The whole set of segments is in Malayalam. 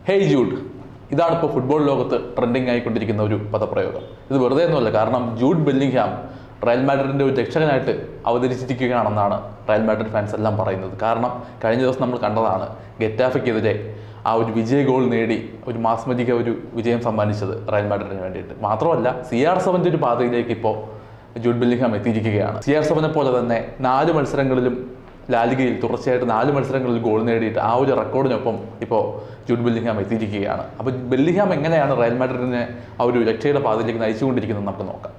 ഹേയ് ജൂഡ് ഇതാണ് ഇപ്പോൾ ഫുട്ബോൾ ലോകത്ത് ട്രെൻഡിങ് ആയിക്കൊണ്ടിരിക്കുന്ന ഒരു പദപ്രയോഗം ഇത് വെറുതെ ഒന്നുമല്ല കാരണം ജൂഡ് ബെല്ലിംഗ്ഹാം റയൽ മാഡ്രിഡിൻ്റെ ഒരു രക്ഷകനായിട്ട് അവതരിച്ചിരിക്കുകയാണെന്നാണ് റയൽ മാഡ്രിഡ് ഫാൻസ് എല്ലാം പറയുന്നത് കാരണം കഴിഞ്ഞ ദിവസം നമ്മൾ കണ്ടതാണ് ഗെറ്റാഫയ്ക്കെതിരെ ആ ഒരു വിജയ ഗോൾ നേടി ഒരു മാസ്മരിക ഒരു വിജയം സമ്മാനിച്ചത് റയൽ മാഡ്രിഡിന് വേണ്ടിയിട്ട് മാത്രമല്ല സി ആർ സെവൻ്റെ ഒരു പാതയിലേക്ക് ഇപ്പോൾ ജൂഡ് ബെല്ലിംഗ്ഹാം എത്തിയിരിക്കുകയാണ് സി ആർ സെവനെ പോലെ തന്നെ നാല് മത്സരങ്ങളിലും ലാലിഗയിൽ തുടർച്ചയായിട്ട് നാല് മത്സരങ്ങളിൽ ഗോൾ നേടിയിട്ട് ആ ഒരു റെക്കോർഡിനൊപ്പം ഇപ്പോൾ ജൂഡ് ബെല്ലിംഗ്ഹാം എത്തിയിരിക്കുകയാണ് അപ്പോൾ ബെല്ലിംഗ്ഹാം എങ്ങനെയാണ് റയൽ മാഡ്രിഡിനെ ആ ഒരു രക്ഷയുടെ പാതയിലേക്ക് നയിച്ചുകൊണ്ടിരിക്കുന്നത് നമുക്ക് നോക്കാം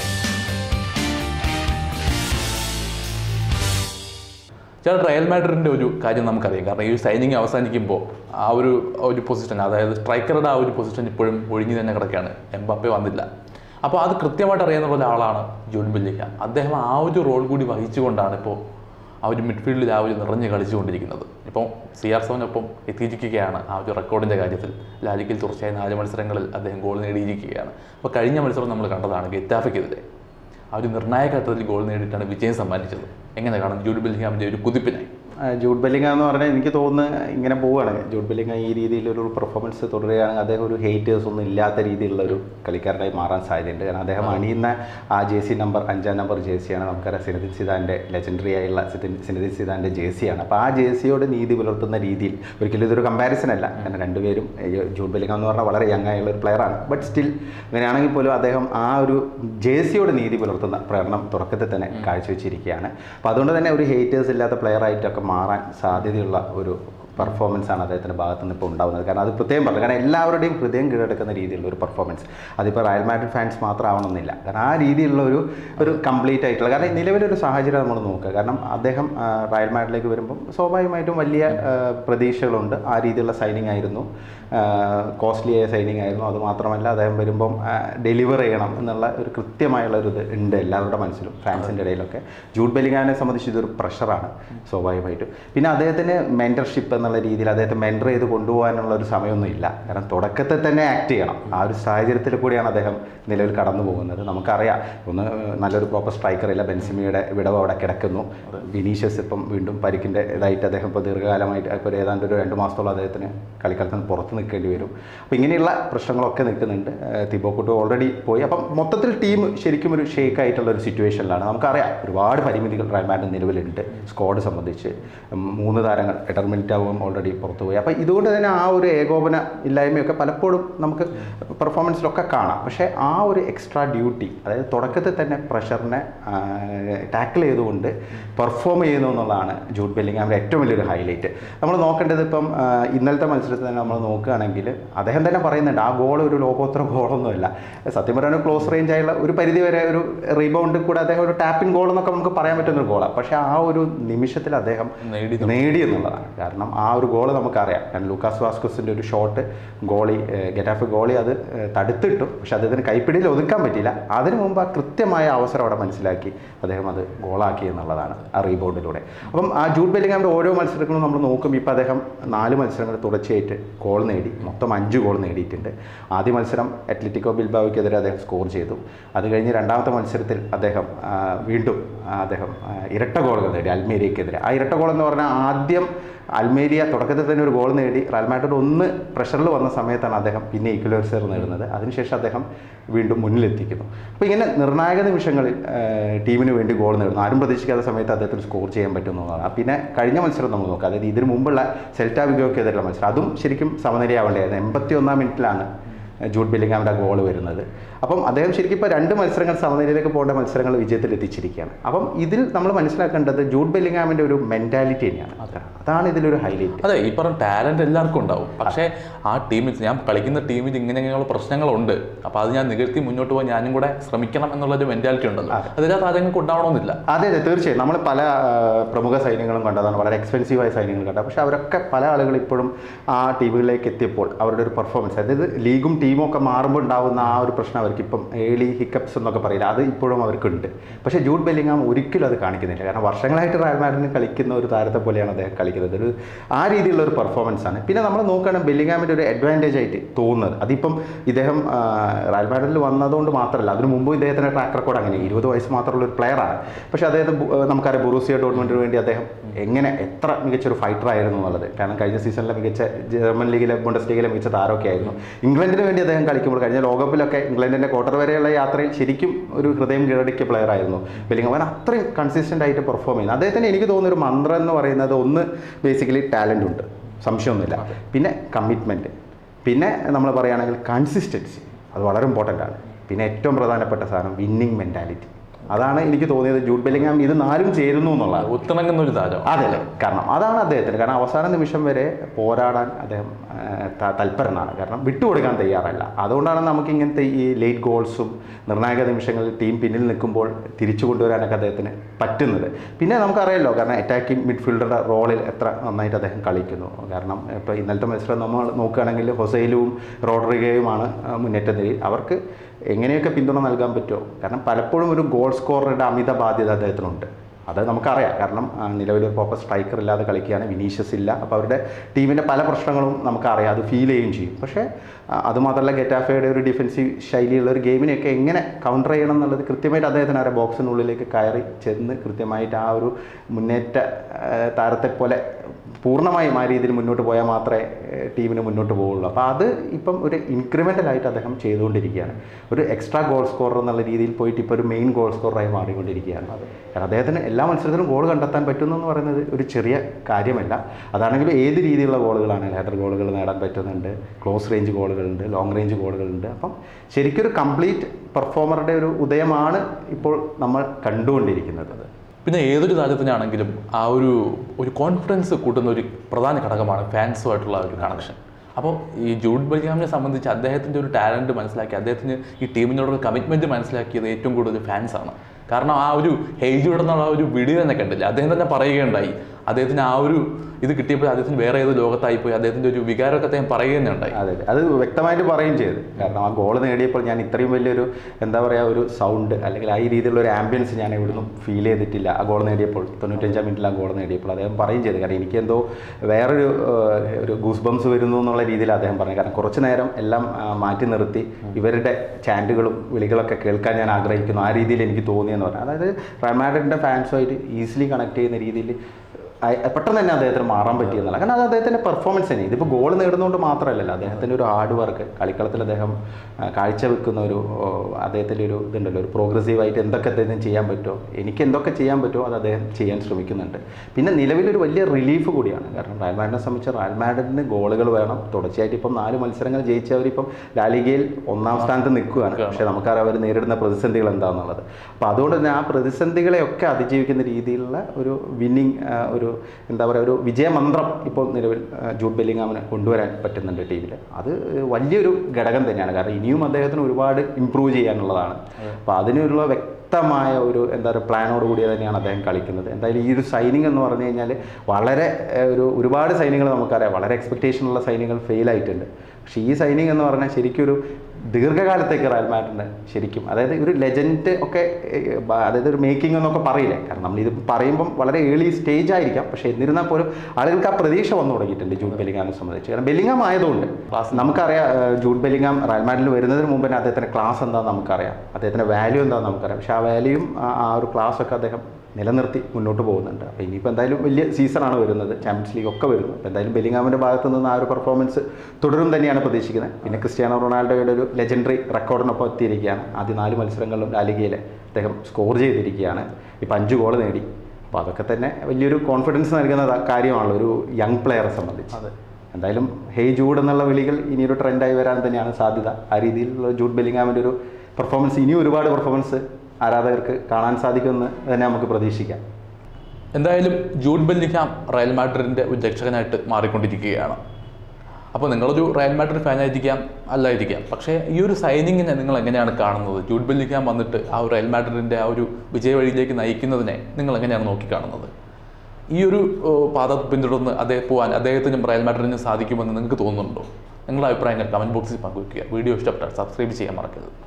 ചില റയൽ മാഡ്രിഡിൻ്റെ ഒരു കാര്യം നമുക്കറിയാം കാരണം ഈ ഒരു സൈനിങ് അവസാനിക്കുമ്പോൾ ആ ഒരു ഒരു പൊസിഷൻ അതായത് സ്ട്രൈക്കറുടെ ആ ഒരു പൊസിഷൻ ഇപ്പോഴും ഒഴിഞ്ഞു തന്നെ കിടക്കുകയാണ് എംബാപ്പെ വന്നില്ല അപ്പോൾ അത് കൃത്യമായിട്ട് അറിയാവുന്ന പോലെ ആളാണ് ജൂഡ് ബെല്ലിംഗ്ഹാം അദ്ദേഹം ആ ഒരു റോൾ കൂടി വഹിച്ചുകൊണ്ടാണ് ഇപ്പോൾ ആ ഒരു മിഡ്ഫീൽഡിൽ ആ ഒരു നിറഞ്ഞ് കളിച്ചുകൊണ്ടിരിക്കുന്നത് ഇപ്പോൾ സി ആർ സെവനൊപ്പം എത്തിയിരിക്കുകയാണ് ആ ഒരു റെക്കോർഡിൻ്റെ കാര്യത്തിൽ ലാലിക്കിൽ തുടർച്ചയായി നാല് മത്സരങ്ങളിൽ അദ്ദേഹം ഗോൾ നേടിയിരിക്കുകയാണ് അപ്പോൾ കഴിഞ്ഞ മത്സരം നമ്മൾ കണ്ടതാണ് ഗെറ്റാഫയ്ക്കെതിരെ ആ ഒരു നിർണായക ഘട്ടത്തിൽ ഗോൾ നേടിയിട്ടാണ് വിജയം സമ്മാനിച്ചത് എങ്ങനെ കാണും ജൂഡ് ബെല്ലിംഗ്ഹാമിൻ്റെ ഒരു കുതിപ്പിനായി ആ, ജൂഡ് ബെല്ലിംഗ എന്ന് പറഞ്ഞാൽ എനിക്ക് തോന്നുന്നു ഇങ്ങനെ പോവുകയാണ് ജൂഡ് ബെല്ലിംഗ ഈ രീതിയിലൊരു പെർഫോമൻസ് തുടരുകയാണെങ്കിൽ അദ്ദേഹം ഒരു ഹേറ്റേഴ്സ് ഒന്നും ഇല്ലാത്ത രീതിയിലുള്ള ഒരു കളിക്കാരനായി മാറാൻ സാധ്യതയുണ്ട് കാരണം അദ്ദേഹം അണിയുന്ന ആ ജേസി നമ്പർ അഞ്ചാം നമ്പർ ജേസിയാണ് നമുക്കറിയാം സിനദിൻ സിദാൻ്റെ ലെജൻഡറി ആയുള്ള സിദിൻ- സിനദിൻ സിദാൻ്റെ ജേസിയാണ് അപ്പോൾ ആ ജേസിയോട് നീതി പുലർത്തുന്ന രീതിയിൽ ഒരിക്കലും ഇതൊരു കമ്പാരിസൺ അല്ല കാരണം രണ്ടുപേരും ഏ, ജൂഡ് ബെല്ലിംഗ എന്ന് പറഞ്ഞാൽ വളരെ യങ് ആയുള്ള ഒരു പ്ലെയറാണ് ബട്ട് സ്റ്റിൽ അങ്ങനെയാണെങ്കിൽ പോലും അദ്ദേഹം ആ ഒരു ജേസിയോട് നീതി പുലർത്തുന്ന പ്രകടനം തുടക്കത്തിൽ തന്നെ കാഴ്ചവെച്ചിരിക്കുകയാണ് അപ്പോൾ അതുകൊണ്ട് തന്നെ ഒരു ഹേറ്റേഴ്സ് ഇല്ലാത്ത പ്ലെയർ ആയിട്ടൊക്കെ മാറാൻ സാധ്യതയുള്ള ഒരു പെർഫോമൻസ് ആണ് അദ്ദേഹത്തിൻ്റെ ഭാഗത്ത് നിന്ന് ഇപ്പോൾ ഉണ്ടാകുന്നത് കാരണം അത് പ്രത്യേകം പറഞ്ഞു കാരണം എല്ലാവരുടെയും ഹൃദയം കീഴടക്കുന്ന രീതിയിലുള്ള ഒരു പെർഫോമൻസ് അതിപ്പോൾ റയൽ മാഡ്രിഡ് ഫാൻസ് മാത്രം ആവണമെന്നില്ല കാരണം ആ രീതിയിലുള്ള ഒരു ഒരു കംപ്ലീറ്റ് ആയിട്ടുള്ള കാരണം നിലവിലൊരു സാഹചര്യം നമ്മൾ നോക്കുക കാരണം അദ്ദേഹം ആ, റയൽ മാഡ്രിഡിലേക്ക് വരുമ്പം സ്വാഭാവികമായിട്ടും വലിയ ആ, പ്രതീക്ഷകളുണ്ട് ആ രീതിയിലുള്ള സൈനിങ് ആയിരുന്നു കോസ്റ്റ്ലി ആയ സൈനിങ് ആയിരുന്നു അത് മാത്രമല്ല അദ്ദേഹം വരുമ്പം ഡെലിവർ ചെയ്യണം എന്നുള്ള ഒരു കൃത്യമായുള്ള ഒരു ഇത് ഉണ്ട് എല്ലാവരുടെ മനസ്സിലും ഫാൻസിൻ്റെ ഇടയിലൊക്കെ ജൂഡ് ബെലിംഗാനെ സംബന്ധിച്ച് ഇതൊരു പ്രഷറാണ് സ്വാഭാവികമായിട്ടും പിന്നെ അദ്ദേഹത്തിന് മെൻറ്റർഷിപ്പ് എന്നുള്ള രീതിയിൽ അദ്ദേഹത്തെ മെൻറ്റർ ചെയ്ത് കൊണ്ടുപോകാനുള്ള ഒരു സമയമൊന്നും ഇല്ല കാരണം തുടക്കത്തിൽ തന്നെ ആക്ട് ചെയ്യണം ആ ഒരു സാഹചര്യത്തിൽ കൂടിയാണ് അദ്ദേഹം നിലവിൽ കടന്നു പോകുന്നത് നമുക്കറിയാം ഒന്ന് നല്ലൊരു പ്രോപ്പർ സ്ട്രൈക്കർ ഇല്ല ബെൻസിമിയുടെ വിടവ് അവിടെ കിടക്കുന്നു വിനീഷ്യസ് ഇപ്പം വീണ്ടും പരിക്കിൻ്റെ ഇതായിട്ട് അദ്ദേഹം ഇപ്പോൾ ദീർഘകാലമായിട്ട് ഇപ്പോൾ ഒരു ഏതാണ്ട് ഒരു രണ്ട് മാസത്തോളം അദ്ദേഹത്തിന് കളിക്കാലത്ത് നിന്ന് പുറത്ത് നിൽക്കേണ്ടി വരും അപ്പോൾ ഇങ്ങനെയുള്ള പ്രശ്നങ്ങളൊക്കെ നിൽക്കുന്നുണ്ട് തിബോക്കുട്ട് ഓൾറെഡി പോയി അപ്പം മൊത്തത്തിൽ ടീം ശരിക്കും ഒരു ഷേക്ക് ആയിട്ടുള്ള ഒരു സിറ്റുവേഷനിലാണ് നമുക്കറിയാം ഒരുപാട് പരിമിതികൾ റയൽ മാഡ്രിഡ് നിലവിലുണ്ട് സ്ക്വാഡ് സംബന്ധിച്ച് ഉം, മൂന്ന് താരങ്ങൾ എഡർ മിലിറ്റാവും ഓൾറെഡി പുറത്തു പോയി അപ്പോൾ ഇതുകൊണ്ട് തന്നെ ആ ഒരു ഏകോപന ഇല്ലായ്മയൊക്കെ പലപ്പോഴും നമുക്ക് പെർഫോമൻസിലൊക്കെ കാണാം പക്ഷേ ആ ഒരു എക്സ്ട്രാ ഡ്യൂട്ടി അതായത് തുടക്കത്തിൽ തന്നെ പ്രഷറിനെ ടാക്കിൾ ചെയ്തുകൊണ്ട് പെർഫോം ചെയ്യുന്നു എന്നുള്ളതാണ് ജൂഡ് ബെല്ലിംഗാമിൻ്റെ ഏറ്റവും വലിയൊരു ഹൈലൈറ്റ് നമ്മൾ നോക്കേണ്ടത് ഇപ്പം ആ, ഇന്നലത്തെ മത്സരത്തിൽ തന്നെ നമ്മൾ നോക്കുകയാണെങ്കിൽ അദ്ദേഹം തന്നെ പറയുന്നുണ്ട് ആ ഗോൾ ഒരു ലോകോത്തര ഗോളൊന്നുമല്ല സത്യം പറയാൻ ക്ലോസ് റേഞ്ച് ആയുള്ള ഒരു പരിധി വരെ ഒരു റീബൗണ്ടിൽ കൂടെ അദ്ദേഹം ഒരു ടാപ്പിൻ ഗോൾ എന്നൊക്കെ നമുക്ക് പറയാൻ പറ്റുന്ന ഒരു ഗോളാണ് പക്ഷേ ആ ഒരു നിമിഷത്തിൽ അദ്ദേഹം നേടി നേടി എന്നുള്ളതാണ് കാരണം ആ ഒരു ഗോൾ നമുക്കറിയാം കാരണം ലൂക്കാസ് വാസ്കോസിൻ്റെ ഒരു ഷോട്ട് ഗോളി ഏഹ്, ഗെറ്റാഫ് ഗോളി അത് ഏഹ്, തടുത്തിട്ടു പക്ഷെ അദ്ദേഹത്തിന് കൈപ്പിടിയിൽ ഒതുക്കാൻ പറ്റിയില്ല അതിനു മുമ്പ് ആ കൃത്യമായ അവസരം അവിടെ മനസ്സിലാക്കി അദ്ദേഹം അത് ഗോളാക്കി എന്നുള്ളതാണ് ആ റീബൗണ്ടിലൂടെ അപ്പം ആ ജൂഡ് ബെല്ലിംഗാമിൻ്റെ ഓരോ മത്സരങ്ങളും നമ്മൾ നോക്കുമ്പോൾ ഇപ്പോൾ അദ്ദേഹം നാല് മത്സരങ്ങൾ തുടർച്ചയായിട്ട് ഗോൾ നേടി മൊത്തം അഞ്ച് ഗോൾ നേടിയിട്ടുണ്ട് ആദ്യ മത്സരം അത്ലറ്റിക്കോ ബിൽബാവയ്ക്കെതിരെ അദ്ദേഹം സ്കോർ ചെയ്തു അത് കഴിഞ്ഞ് രണ്ടാമത്തെ മത്സരത്തിൽ അദ്ദേഹം ആ, വീണ്ടും ആ, അദ്ദേഹം ആ, ഇരട്ട ഗോളുകൾ നേടി അൽമേരിയക്കെതിരെ ആ ഇരട്ട ഗോൾ എന്ന് പറഞ്ഞാൽ ആദ്യം അൽമേരിയ തുടക്കത്തിൽ തന്നെ ഒരു ഗോൾ നേടി റയൽ മാഡ്രിഡ് ഒന്ന് പ്രഷറിൽ വന്ന സമയത്താണ് അദ്ദേഹം പിന്നെ ഈക്വലൈസർ നേടുന്നത് അതിനുശേഷം അദ്ദേഹം വീണ്ടും മുന്നിലെത്തിക്കുന്നു അപ്പോൾ ഇങ്ങനെ നിർണായക നിമിഷങ്ങളിൽ ആ, ടീമിന് വേണ്ടി ഗോൾ നേടുന്നു ആരും പ്രതീക്ഷിക്കാത്ത സമയത്ത് അദ്ദേഹത്തിന് സ്കോർ ചെയ്യാൻ പറ്റുന്നതാണ് പിന്നെ കഴിഞ്ഞ മത്സരം നമ്മൾ നോക്കാം അതായത് ഇതിനു മുമ്പുള്ള സെൽറ്റ വിഗോക്കെതിരെയുള്ള മത്സരം അതും ശരിക്കും സമനിലയാവേണ്ടതായിരുന്നു എൺപത്തി ഒന്നാം മിനിറ്റിലാണ് ജൂഡ് ബെല്ലിംഗാമിൻ്റെ ഗോൾ വരുന്നത് അപ്പം അദ്ദേഹം ശരിക്കും ഇപ്പോൾ രണ്ട് മത്സരങ്ങൾ സമനിലയിലേക്ക് പോകേണ്ട മത്സരങ്ങൾ വിജയത്തിൽ എത്തിച്ചിരിക്കുകയാണ് അപ്പം ഇതിൽ നമ്മൾ മനസ്സിലാക്കേണ്ടത് ജൂഡ് ബെല്ലിംഗാമിൻ്റെ ഒരു മെൻറ്റാലിറ്റി തന്നെയാണ് അതാണ് ഇതിലൊരു ഹൈലൈറ്റ് അതെ ഈ പറഞ്ഞ ടാലന്റ് എല്ലാവർക്കും ഉണ്ടാവും പക്ഷേ ആ ടീമിൽ ഞാൻ കളിക്കുന്ന ടീമിൽ ഇങ്ങനെ ഇങ്ങനെയുള്ള പ്രശ്നങ്ങളുണ്ട് അപ്പോൾ അത് ഞാൻ നികഴ്ത്തി മുന്നോട്ട് പോകാൻ ഞാനും കൂടെ ശ്രമിക്കണം എന്നുള്ളൊരു മെന്റാലിറ്റി ഉണ്ടല്ലോ അതിലാ താരങ്ങൾക്ക് ഉണ്ടാവണമെന്നില്ല അതെ അതെ തീർച്ചയായും നമ്മൾ പല ആ, പ്രമുഖ സൈന്യങ്ങളും കണ്ടതാണ് വളരെ എക്സ്പെൻസീവായ സൈന്യങ്ങൾ കണ്ടത് പക്ഷേ അവരൊക്കെ പല ആളുകൾ ഇപ്പോഴും ആ ടീമുകളിലേക്ക് എത്തിയപ്പോൾ അവരുടെ ഒരു പെർഫോമൻസ് അതായത് ലീഗും ടീമൊക്കെ മാറുമ്പോൾ ഉണ്ടാകുന്ന ആ ഒരു പ്രശ്നം അവർക്ക് ഇപ്പം ഏളി ഹിക്കപ്സ് എന്നൊക്കെ പറയില്ല അത് ഇപ്പോഴും അവർക്കുണ്ട് പക്ഷേ ജൂഡ് ബെല്ലിങ്ങാം ഒരിക്കലും അത് കാണിക്കുന്നില്ല കാരണം വർഷങ്ങളായിട്ട് റയൽ മാഡ്രിഡിന് കളിക്കുന്ന ഒരു താരത്തെ പോലെയാണ് അദ്ദേഹം കളിക്കുന്നത് ഒരു ആ രീതിയിലുള്ള ഒരു പെർഫോമൻസ് ആണ് പിന്നെ നമ്മൾ നോക്കുകയാണെങ്കിൽ ബെല്ലിങ്ങാമിൻ്റെ ഒരു അഡ്വാൻറ്റേജ് ആയിട്ട് തോന്നുന്നത് അതിപ്പം ഇദ്ദേഹം ആ, റയൽ മാഡ്രിഡിൽ വന്നതുകൊണ്ട് മാത്രമല്ല അതിനു മുമ്പ് ഇദ്ദേഹത്തിൻ്റെ ട്രാക്ക് റെക്കോർഡ് അങ്ങനെ ഇരുപത് വയസ്സ് മാത്രമുള്ള ഒരു പ്ലെയറാണ് പക്ഷേ അദ്ദേഹത്തെ ബു- നമുക്കറിയാം ബുറൂസിയ ഡോട്ട്മെൻറ്റിന് വേണ്ടി അദ്ദേഹം എങ്ങനെ എത്ര മികച്ചൊരു ഫൈറ്റർ ആയിരുന്നു എന്നുള്ളത് കാരണം കഴിഞ്ഞ സീസണിലെ മികച്ച ജർമ്മൻ ലീഗിലെ ബുണ്ടസ് ലീഗിലെ മികച്ച താരമൊക്കെ ആയിരുന്നു ഇംഗ്ലണ്ടിന് വേണ്ടി അദ്ദേഹം കളിക്കുമ്പോൾ കഴിഞ്ഞ ലോകകപ്പിലൊക്കെ ഇംഗ്ലണ്ടിൻ്റെ ക്വാർട്ടർ വരെയുള്ള യാത്രയിൽ ശരിക്കും ഒരു ഹൃദയം കീഴടക്കിയ പ്ലെയർ ആയിരുന്നു ബെല്ലിംഗം അവൻ അത്രയും കൺസിസ്റ്റൻ്റ് ആയിട്ട് പെർഫോം ചെയ്യുന്നു അദ്ദേഹത്തിന് എനിക്ക് തോന്നുന്ന ഒരു മന്ത്രം എന്ന് പറയുന്നത് ഒന്ന് ബേസിക്കലി ടാലൻ്റ് ഉണ്ട് സംശയമൊന്നുമില്ല പിന്നെ കമ്മിറ്റ്മെൻറ്റ് പിന്നെ നമ്മൾ പറയുകയാണെങ്കിൽ കൺസിസ്റ്റൻസി അത് വളരെ ഇമ്പോർട്ടൻ്റ് ആണ് പിന്നെ ഏറ്റവും പ്രധാനപ്പെട്ട സാധനം വിന്നിങ് മെൻറ്റാലിറ്റി അതാണ് എനിക്ക് തോന്നിയത് ജൂഡ് ബെല്ലിംഗാം ഇത് നാലും ചേരുന്നു എന്നുള്ളതാണ് ഒത്തിണങ്ങുന്ന ഒരു താരം അതെ അതെ കാരണം അതാണ് അദ്ദേഹത്തിന് കാരണം അവസാന നിമിഷം വരെ പോരാടാൻ അദ്ദേഹം ആ, ത- തൽപരനാണ് കാരണം വിട്ടുകൊടുക്കാൻ തയ്യാറല്ല അതുകൊണ്ടാണ് നമുക്ക് ഇങ്ങനത്തെ ഈ ലേറ്റ് ഗോൾസും നിർണായക നിമിഷങ്ങളിൽ ടീം പിന്നിൽ നിൽക്കുമ്പോൾ തിരിച്ചു കൊണ്ടുവരാനൊക്കെ അദ്ദേഹത്തിന് പറ്റുന്നത് പിന്നെ നമുക്കറിയാലോ കാരണം അറ്റാക്കിംഗ് മിഡ്ഫീൽഡറുടെ റോളിൽ എത്ര നന്നായിട്ട് അദ്ദേഹം കളിക്കുന്നു കാരണം ഇപ്പോൾ ഇന്നലത്തെ മത്സരം നമ്മൾ നോക്കുകയാണെങ്കിൽ ഹൊസൈലുവും റോഡ്രിഗയുമാണ് ആ, മുന്നേറ്റ നിരയിൽ അവർക്ക് എങ്ങനെയൊക്കെ പിന്തുണ നൽകാൻ പറ്റുമോ കാരണം പലപ്പോഴും ഒരു ഗോൾ സ്കോററുടെ അമിത ബാധ്യത അദ്ദേഹത്തിനുണ്ട് അത് നമുക്കറിയാം കാരണം ആ, നിലവിലൊരു പ്രോപ്പർ സ്ട്രൈക്കർ ഇല്ലാതെ കളിക്കുകയാണ് വിനീഷ്യസ് ഇല്ല അപ്പോൾ അവരുടെ ടീമിൻ്റെ പല പ്രശ്നങ്ങളും നമുക്കറിയാം അത് ഫീൽ ചെയ്യുകയും ചെയ്യും പക്ഷേ ആ, അതുമാത്രമല്ല ഗെറ്റാഫയുടെ ഒരു ഡിഫൻസീവ് ശൈലിയുള്ള ഒരു ഗെയിമിനെയൊക്കെ എങ്ങനെ കൗണ്ടർ ചെയ്യണം എന്നുള്ളത് കൃത്യമായിട്ട് അദ്ദേഹത്തിന് അറിയാം ബോക്സിനുള്ളിലേക്ക് കയറി ചെന്ന് കൃത്യമായിട്ട് ആ ഒരു മുന്നേറ്റ ആ, താരത്തെ പോലെ പൂർണ്ണമായും ആ രീതിയിൽ മുന്നോട്ട് പോയാൽ മാത്രമേ ഏഹ്, ടീമിന് മുന്നോട്ട് പോവുള്ളൂ അപ്പോൾ അത് ഇപ്പം ഒരു incremental ആയിട്ട് അദ്ദേഹം ചെയ്തുകൊണ്ടിരിക്കുകയാണ് ഒരു എക്സ്ട്രാ ഗോൾ സ്കോറർ എന്നുള്ള രീതിയിൽ പോയിട്ട് ഇപ്പോൾ ഒരു മെയിൻ ഗോൾ സ്കോററായി മാറിക്കൊണ്ടിരിക്കുകയാണ് കാരണം അദ്ദേഹത്തിന് എല്ലാ മത്സരത്തിലും ഗോൾ കണ്ടെത്താൻ പറ്റുന്നു എന്ന് പറയുന്നത് ഒരു ചെറിയ കാര്യമല്ല അതാണെങ്കിലും ഏത് രീതിയിലുള്ള ഗോളുകളാണ് ഹെഡർ ഗോളുകൾ നേടാൻ പറ്റുന്നുണ്ട് ക്ലോസ് റേഞ്ച് ഗോളുകളുണ്ട് ലോങ് റേഞ്ച് ഗോളുകളുണ്ട് അപ്പം ശരിക്കും ഒരു കംപ്ലീറ്റ് പെർഫോമറുടെ ഒരു ഉദയമാണ് ഇപ്പോൾ നമ്മൾ കണ്ടുകൊണ്ടിരിക്കുന്നത് പിന്നെ ഏതൊരു താരത്തിനാണെങ്കിലും ആ ഒരു ഒരു കോൺഫിഡൻസ് കൂട്ടുന്ന ഒരു പ്രധാന ഘടകമാണ് ഫാൻസുമായിട്ടുള്ള ഒരു കണക്ഷൻ അപ്പോൾ ഈ ജൂഡ് ബെലിയാമിനെ സംബന്ധിച്ച് അദ്ദേഹത്തിൻ്റെ ഒരു ടാലൻറ്റ് മനസ്സിലാക്കി അദ്ദേഹത്തിന് ഈ ടീമിനോടുള്ള കമ്മിറ്റ്മെൻറ്റ് മനസ്സിലാക്കിയത് ഏറ്റവും കൂടുതൽ ഫാൻസാണ് കാരണം ആ ഒരു ഹെയ്ജുടെ എന്നുള്ള ആ ഒരു വിടി തന്നെ കണ്ടില്ല അദ്ദേഹം തന്നെ പറയുകയുണ്ടായി അദ്ദേഹത്തിന് ആ ഒരു ഇത് കിട്ടിയപ്പോൾ അദ്ദേഹത്തിന് വേറെ ഏത് ലോകത്തായി പോയി അദ്ദേഹത്തിൻ്റെ ഒരു വികാരമൊക്കെ അദ്ദേഹം പറയുക തന്നെ ഉണ്ടായി അതെ അതെ അത് വ്യക്തമായിട്ട് പറയുകയും ചെയ്തു കാരണം ആ ഗോൾ നേടിയപ്പോൾ ഞാൻ ഇത്രയും വലിയൊരു എന്താ പറയുക ഒരു സൗണ്ട് അല്ലെങ്കിൽ ആ ഈ രീതിയിലുള്ള ഒരു ആംബിയൻസ് ഞാൻ ഇവിടുന്ന് ഫീൽ ചെയ്തിട്ടില്ല ആ ഗോൾ നേടിയപ്പോൾ തൊണ്ണൂറ്റഞ്ചാം മിനിറ്റിൽ ആ ഗോൾ നേടിയപ്പോൾ അദ്ദേഹം പറയും ചെയ്തു കാരണം എനിക്കെന്തോ വേറൊരു ഏഹ്, ഒരു ഗൂസ് ബംസ് വരുന്നു എന്നുള്ള രീതിയിൽ അദ്ദേഹം പറഞ്ഞു കാരണം കുറച്ച് നേരം എല്ലാം ആ, മാറ്റി നിർത്തി ഇവരുടെ ചാൻറ്റുകളും വിളികളൊക്കെ കേൾക്കാൻ ഞാൻ ആഗ്രഹിക്കുന്നു ആ രീതിയിൽ എനിക്ക് തോന്നിയെന്ന് പറഞ്ഞു അതായത് റയൽ ഫാൻസുമായിട്ട് ഈസിലി കണക്ട് ചെയ്യുന്ന രീതിയിൽ അയ- പെട്ടെന്ന് തന്നെ അദ്ദേഹത്തിന് മാറാൻ പറ്റിയെന്നുള്ള കാരണം അത് അദ്ദേഹത്തിൻ്റെ പെർഫോമൻസ് തന്നെ ഇതിപ്പോൾ ഗോൾ നേടുന്നതുകൊണ്ട് മാത്രമല്ലല്ലോ അദ്ദേഹത്തിൻ്റെ ഒരു ഹാർഡ് വർക്ക് കളിക്കളത്തിൽ അദ്ദേഹം ആ, കാഴ്ചവെക്കുന്ന ഒരു ഓ, അദ്ദേഹത്തിൻ്റെ ഒരു ഇതുണ്ടല്ലോ ഒരു പ്രോഗ്രസീവായിട്ട് എന്തൊക്കെ അദ്ദേഹം ചെയ്യാൻ പറ്റുമോ എനിക്ക് എന്തൊക്കെ ചെയ്യാൻ പറ്റുമോ അത് അദ്ദേഹം ചെയ്യാൻ ശ്രമിക്കുന്നുണ്ട് പിന്നെ നിലവിലൊരു വലിയ റിലീഫ് കൂടിയാണ് കാരണം റയൽ മാഡ്രിനെ സംബന്ധിച്ച് റയൽ മാഡ്രിഡിന് ഗോളുകൾ വേണം തുടർച്ചയായിട്ട് ഇപ്പം നാല് മത്സരങ്ങൾ ജയിച്ചവരിപ്പം ലാലിഗയിൽ ഒന്നാം സ്ഥാനത്ത് നിൽക്കുകയാണ് പക്ഷേ നമുക്കറിയാം അവർ നേരിടുന്ന പ്രതിസന്ധികൾ എന്താണെന്നുള്ളത് അപ്പോൾ അതുകൊണ്ട് തന്നെ ആ പ്രതിസന്ധികളെയൊക്കെ അതിജീവിക്കുന്ന രീതിയിലുള്ള ഒരു വിന്നിങ് ഒരു എന്താ പറയുക ഒരു വിജയമന്ത്രം ഇപ്പോൾ നിലവിൽ ആ, ജൂഡ് ബെല്ലിങ്ങാമിന് കൊണ്ടുവരാൻ പറ്റുന്നുണ്ട് ടീമിൽ അത് വലിയൊരു ഘടകം തന്നെയാണ് കാരണം ഇനിയും അദ്ദേഹത്തിന് ഒരുപാട് ഇമ്പ്രൂവ് ചെയ്യാനുള്ളതാണ് അപ്പോൾ അതിനുള്ള വ്യക്തമായ ഒരു എന്താ പറയുക പ്ലാനോട് കൂടി തന്നെയാണ് അദ്ദേഹം കളിക്കുന്നത് എന്തായാലും ഈ ഒരു സൈനിങ് എന്ന് പറഞ്ഞു കഴിഞ്ഞാൽ വളരെ ഏഹ്, ഒരു ഒരുപാട് സൈനിങ്ങൾ നമുക്കറിയാം വളരെ എക്സ്പെക്റ്റേഷൻ ഉള്ള സൈനികൾ ഫെയിൽ ആയിട്ടുണ്ട് പക്ഷേ ഈ സൈനിങ് എന്ന് പറഞ്ഞാൽ ശരിക്കും ഒരു ദീർഘകാലത്തേക്ക് റയൽ മാഡ്രിഡിന് ശരിക്കും അതായത് ഒരു ലെജൻഡ് ഒക്കെ ഏഹ്, ബ- അതായത് ഒരു മേക്കിംഗ് എന്നൊക്കെ പറയില്ലേ കാരണം നമ്മൾ ഇത് പറയുമ്പം വളരെ ഏർലി സ്റ്റേജ് ആയിരിക്കാം പക്ഷേ എന്നിരുന്നാൽ പോലും ആളുകൾക്ക് ആ പ്രതീക്ഷ വന്നു തുടങ്ങിയിട്ടുണ്ട് ജൂഡ് ബെല്ലിങ്ങാമിനെ സംബന്ധിച്ച് കാരണം ബെല്ലിങ്ങാം ആയതുകൊണ്ട് നമുക്കറിയാം ഏഹ്, ജൂഡ് ബെല്ലിങ്ങാം റയൽ മാഡ്രിഡിൽ വരുന്നതിന് മുമ്പ് തന്നെ അദ്ദേഹത്തിൻ്റെ ക്ലാസ് എന്താണെന്ന് നമുക്കറിയാം അദ്ദേഹത്തിൻ്റെ വാല്യൂ എന്താണെന്ന് നമുക്കറിയാം പക്ഷേ ആ വാല്യൂയും ആ ഒരു ക്ലാസ് ഒക്കെ അദ്ദേഹം നിലനിർത്തി മുന്നോട്ട് പോകുന്നുണ്ട് അപ്പോൾ ഇനിയിപ്പോൾ എന്തായാലും വലിയ സീസണാണ് വരുന്നത് ചാമ്പ്യൻസ് ലീഗ് ഒക്കെ വരുന്നു അപ്പോൾ എന്തായാലും ബെല്ലിങ്ങാമിൻ്റെ ഭാഗത്തു നിന്ന് ആ ഒരു പെർഫോമൻസ് തുടരും തന്നെയാണ് പ്രതീക്ഷിക്കുന്നത് പിന്നെ ക്രിസ്ത്യാനോ റൊണാൾഡോയുടെ ഒരു ലെജൻഡറി റെക്കോർഡിനൊപ്പം എത്തിയിരിക്കുകയാണ് ആദ്യ നാല് മത്സരങ്ങളിലും ലാലിഗയിൽ അദ്ദേഹം സ്കോർ ചെയ്തിരിക്കുകയാണ് ഇപ്പോൾ അഞ്ച് ഗോൾ നേടി അപ്പോൾ അതൊക്കെ തന്നെ വലിയൊരു കോൺഫിഡൻസ് നൽകുന്ന ത- കാര്യമാണല്ലോ ഒരു യങ് പ്ലെയറെ സംബന്ധിച്ച് അതെ. എന്തായാലും ഹേ ജൂഡ് എന്നുള്ള വിളികൾ ഇനിയൊരു ട്രെൻഡായി വരാൻ തന്നെയാണ് സാധ്യത ആ രീതിയിലുള്ള ജൂഡ് ബെല്ലിങ്ങാമിൻ്റെ ഒരു പെർഫോമൻസ് ഇനിയും ഒരുപാട് പെർഫോമൻസ് ആരാധകർക്ക് കാണാൻ സാധിക്കുമെന്ന് തന്നെ നമുക്ക് പ്രതീക്ഷിക്കാം എന്തായാലും ജൂഡ് ബെല്ലിഹാം റയൽ മാഡ്രിഡിൻ്റെ ഒരു രക്ഷകനായിട്ട് മാറിക്കൊണ്ടിരിക്കുകയാണ് അപ്പോൾ നിങ്ങളൊരു റയൽ മാഡ്രിഡ് ഫാനായിരിക്കാം അല്ലായിരിക്കാം പക്ഷേ ഈ ഒരു സൈനിങ്ങിനെ നിങ്ങൾ എങ്ങനെയാണ് കാണുന്നത് ജൂഡ് ബെല്ലിഹാം വന്നിട്ട് ആ ഒരു റയൽ മാഡ്രിഡിൻ്റെ ആ ഒരു വിജയ വഴിയിലേക്ക് നയിക്കുന്നതിനെ നിങ്ങൾ എങ്ങനെയാണ് നോക്കിക്കാണുന്നത് ഈ ഒരു ഓ, പാത പിന്തുടർന്ന് അദ്ദേഹം പോകാൻ അദ്ദേഹത്തിനും റയൽ മാഡ്രിഡിനും സാധിക്കുമെന്ന് നിങ്ങൾക്ക് തോന്നുന്നുണ്ടോ നിങ്ങളുടെ അഭിപ്രായങ്ങൾ കമൻറ്റ് ബോക്സിൽ പങ്കുവയ്ക്കുക വീഡിയോ ഇഷ്ടപ്പെട്ടാൽ സബ്സ്ക്രൈബ് ചെയ്യാൻ മറക്കരുത്